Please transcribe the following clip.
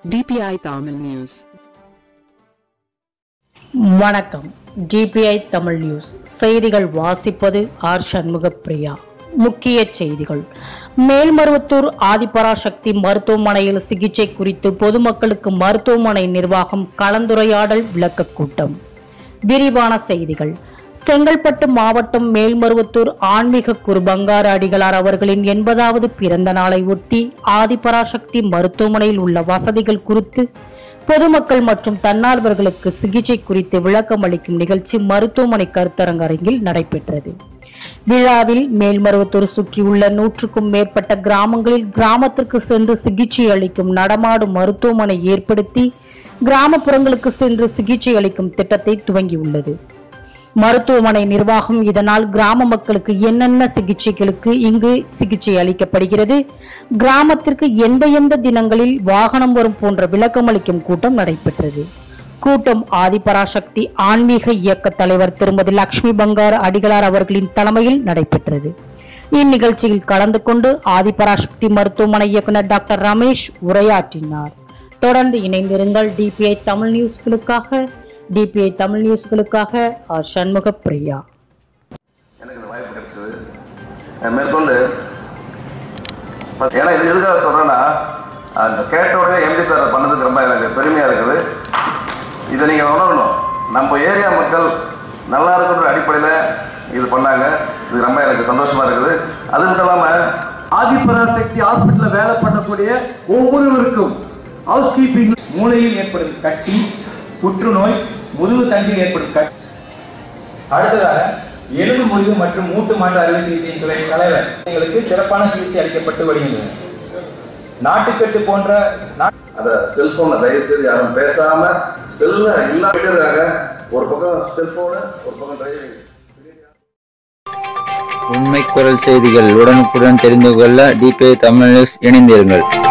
DPI Tamil News. வணக்கம் DPI Tamil news செய்திகள் வாசிப்பது ஆர் சண்முகப்பிரியா முக்கிய செய்திகள் மேல்மருவத்தூர் ஆதிபராசக்தி மருத்துவமனையில் சிகிச்சை குறித்து பொதுமக்களுக்கு மருத்துவமனை நிர்வாகம் கலந்துரையாடல் விளக்கக் கூட்டம் விரிவான செய்திகள் செங்கல்பட்டு மாவட்டம் மேல்மருவத்தூர் ஆன்மீக குரு பங்கார அடிகளார் அவர்களின் எண்பதாவது பிறந்த நாளை ஒட்டி ஆதிபராசக்தி மருத்துவமனையில் உள்ள வசதிகள் குறித்து பொதுமக்கள் மற்றும் தன்னார்வர்களுக்கு சிகிச்சை குறித்து விளக்கம் அளிக்கும் நிகழ்ச்சி மருத்துவமனை கருத்தரங்கரங்கில் நடைபெற்றது விழாவில் மேல்மருவத்தூர் சுற்றியுள்ள நூற்றுக்கும் மேற்பட்ட கிராமங்களில் கிராமத்திற்கு சென்று சிகிச்சை அளிக்கும் நடமாடும் மருத்துவமனை ஏற்படுத்தி கிராமப்புறங்களுக்கு சென்று சிகிச்சை அளிக்கும் திட்டத்தை துவங்கியுள்ளது மருத்துவமனை நிர்வாகம் இதனால் கிராம மக்களுக்கு என்னென்ன சிகிச்சைகளுக்கு இங்கு சிகிச்சை அளிக்கப்படுகிறது கிராமத்திற்கு எந்த எந்த தினங்களில் வாகனம் வரும் போன்ற விளக்கம் அளிக்கும் கூட்டம் நடைபெற்றது கூட்டம் ஆதிபராசக்தி ஆன்மீக இயக்க தலைவர் திருமதி லட்சுமி பங்கார் அடிகளார் அவர்களின் தலைமையில் நடைபெற்றது இந்நிகழ்ச்சியில் கலந்து கொண்டு ஆதிபராசக்தி மருத்துவமனை இயக்குனர் டாக்டர் ரமேஷ் உரையாற்றினார் தொடர்ந்து இணைந்திருங்கள் டிபிஐ தமிழ் நியூஸ்களுக்காக டிபிஐ தமிழ் நியூஸ்களுக்காக ஆர் சண்முக பிரியா எனக்கு இந்த வாய்ப்பு கிடைச்சது அஹ் மேற்கொண்டு ஏன்னா இது எதுக்காக சொல்றேன்னா அந்த கேட்ட உடனே எம்டி சார் பண்ணதுக்கு ரொம்ப எனக்கு பெருமையா இருக்குது இதை நீங்க உணரணும் நம்ம ஏரியா மக்கள் நல்லா இருக்குன்ற அடிப்படையில் இது பண்ணாங்க இது ரொம்ப எனக்கு சந்தோஷமா இருக்குது அது மட்டும் இல்லாம ஆதிபராசக்தி ஹாஸ்பிட்டல்ல வேலை பண்ணக்கூடிய ஒவ்வொருவருக்கும் ஹவுஸ் கீப்பிங் மூளையில் ஏற்படும் கட்டி புற்றுநோய் முதுகு தண்டில் ஏற்படும் கட்டி அடுத்ததாக எலும்பு முறிவு மற்றும் மூட்டு மாற்று அறுவை சிகிச்சையின் துறை தலைவர் எங்களுக்கு சிறப்பான சிகிச்சை அளிக்கப்பட்டு வருகின்றது நாட்டுக்கட்டு போன்ற நாட்டு அந்த செல்போனை தயவு செய்து யாரும் பேசாம செல்ல இல்லாம இருக்காங்க ஒரு பக்கம் செல்போனு ஒரு பக்கம் டிரைவிங் உண்மை குரல் செய்திகள் உடனுக்குடன் தெரிந்து கொள்ள டிபிஐ தமிழ் நியூஸ் இணைந்திருங்கள்